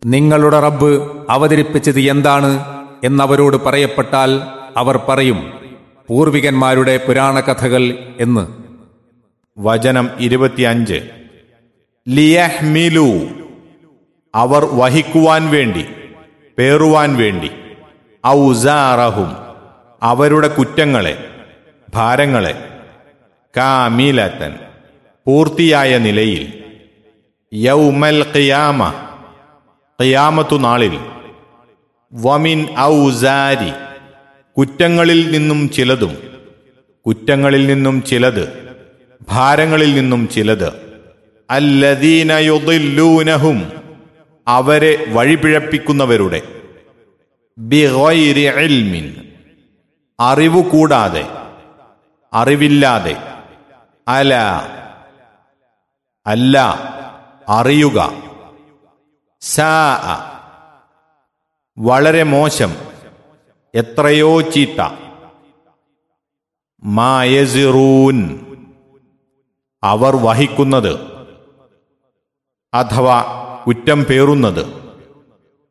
നിങ്ങളുടെ റബ്ബ് അവതരിപ്പിച്ചത് എന്താണ് എന്നവരോട് പറയപ്പെട്ടാൽ അവർ പറയും പൂർവികന്മാരുടെ പുരാണകഥകൾ എന്ന് വചനം ഇരുപത്തിയഞ്ച് ലിയഹ്മിലു അവർ വഹിക്കുവാൻ വേണ്ടി പേറുവാൻ വേണ്ടി ഔസാറഹും അവരുടെ കുറ്റങ്ങളെ ഭാരങ്ങളെ കാമീലത്തൻ പൂർത്തിയായ നിലയിൽ യൗമൽ ഖിയാമ ഖിയാമത്തു നാളിൽ വമിൻ ഔസാരി കുറ്റങ്ങളിൽ നിന്നും ചിലതും കുറ്റങ്ങളിൽ നിന്നും ചിലത് ഭാരങ്ങളിൽ നിന്നും ചിലത് അല്ലദീന യുദില്ലൂനഹും അവരെ വഴിപിഴപ്പിക്കുന്നവരുടെ ബിഗൈരി ഇൽമിൻ അറിവു കൂടാതെ അറിവില്ലാതെ അല അല്ല അറിയുക സാ വളരെ മോശം എത്രയോ ചീത്ത മായസിറൂൻ അവർ വഹിക്കുന്നത് അഥവാ കുറ്റം പേറുന്നത്